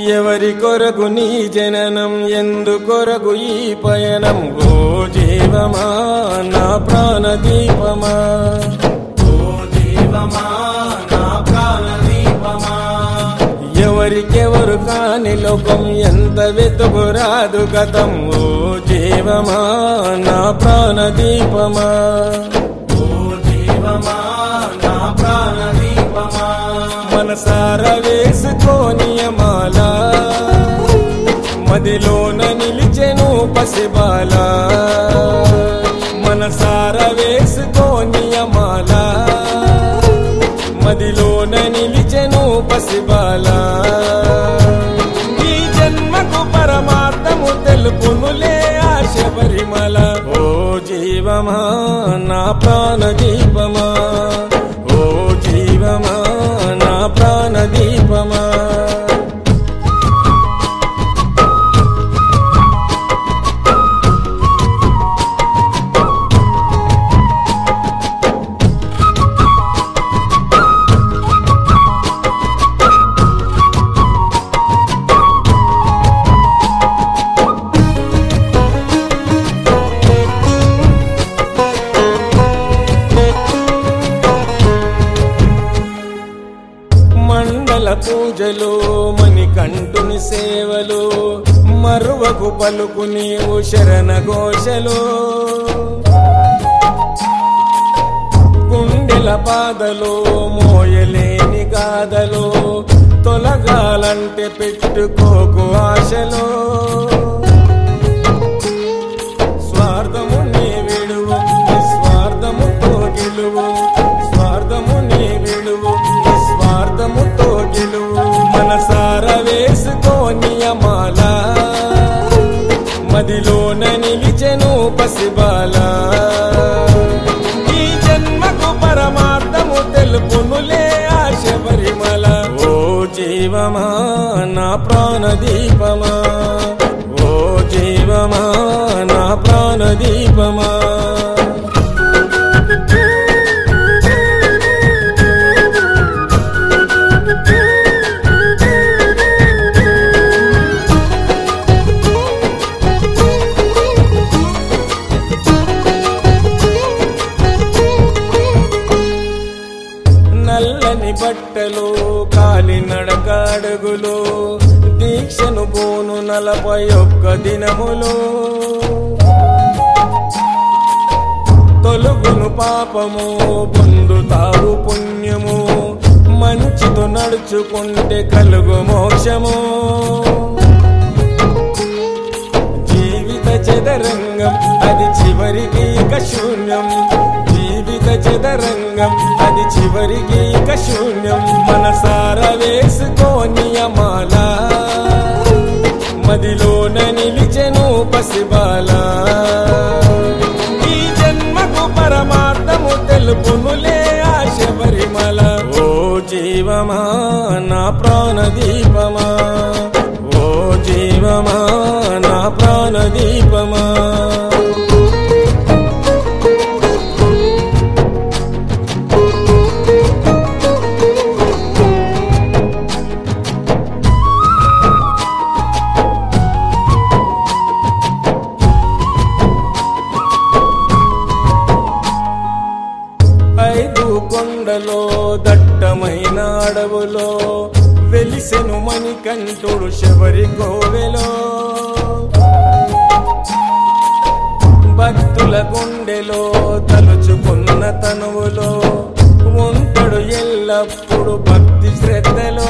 ఎవరి కొరకు నీ జననం ఎందు కొరకు ఈ పయనం ఓ జీవమా నా ప్రాణ దీపమా ఓ జీవమా నా ప్రాణ దీపమా ఎవరికెవరు కాని లోకం ఎంత వెతుకురాదు గతం ఓ జీవమా నా ప్రాణ దీపమా ఓ జీవమా నా ప్రాణ దీపమా మనసార వేసుకోనియమాల మదిలోన నిలిచెను పసిబాల మనసార వేసుకోనియమాల మదిలోన నిలిచెను పసిబాల ఈ జన్మకు పరమార్థము తెలుపునులే ఆశ పరిమళ ఓ జీవమా నా ప్రాణ దీపమా ఓ జీవమా నా ప్రాణ దీపమా మండల పూజలు మణికంఠుని సేవలు మరువకు పలుకు నీవు శరణ ఘోషలు గుండెల బాధలు మోయలేని గాథలు తొలగాలంటే పెట్టుకోకు ఆశలు స్వార్థము నీ విడువు నిస్వార్థముతో గెలువు స్వార్థము నీ విడువు నిస్వార్థముతో గెలువు మనసార వేసుకోనియమాల మదిలోన నిలిచెను పసిబాల ఈ జన్మకు పరమార్థము తెలుపునులే ఆశ పరిమళ ఓ జీవమా నా ప్రాణ దీపమా ఓ జీవమా నా ప్రాణ దీపమా నల్లని బట్టలు కాలి నడక అడుగులు దీక్షను పోను నలభై ఒక్క దినములు తొలుగును పాపము పొందుతావు పుణ్యము మంచితో నడుచుకుంటే కలుగు మోక్షము జీవిత చదరంగం అది చివరికి ఇక శూన్యం జీవిత చదరంగం అది చివరికి ఇక శూన్యం మనసార వేసుకోనియమాల మదిలోన నిలిచెను పసిబాల ఈ జన్మకు పరమార్థము తెలుపునులే ఆశ పరిమళ ఓ జీవమా నా ప్రాణ దీపమా ఓ జీవమా నా ప్రాణ దీపమా ఐదు కొండలో దట్టమైన అడవులో వెలిసెను మణికంఠుడు శబరి కోవెలో భక్తుల గుండెలో తలుచుకున్న తనువులో ఉంటాడు ఎల్లప్పుడు భక్తి శ్రద్ధలో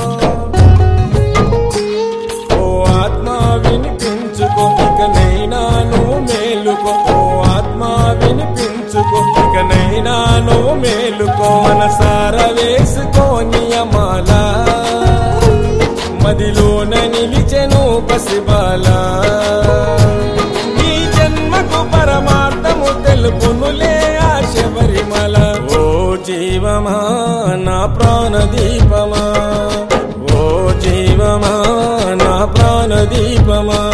ఓ ఆత్మ వినిపించుకో ఇకనైనా నువ్వు మేలుకో ఓ ఆత్మ వినిపించుకో ఇకనైనా నువ్వు మేలుకో మనసార వేసుకోనియమాల మదిలోన నిలిచెను పసిబాల ఈ జన్మకు పరమార్థము తెలుపునులే ఆశ పరిమళ ఓ జీవమా నా ప్రాణ దీపమా ఓ జీవమా నా ప్రాణ దీపమా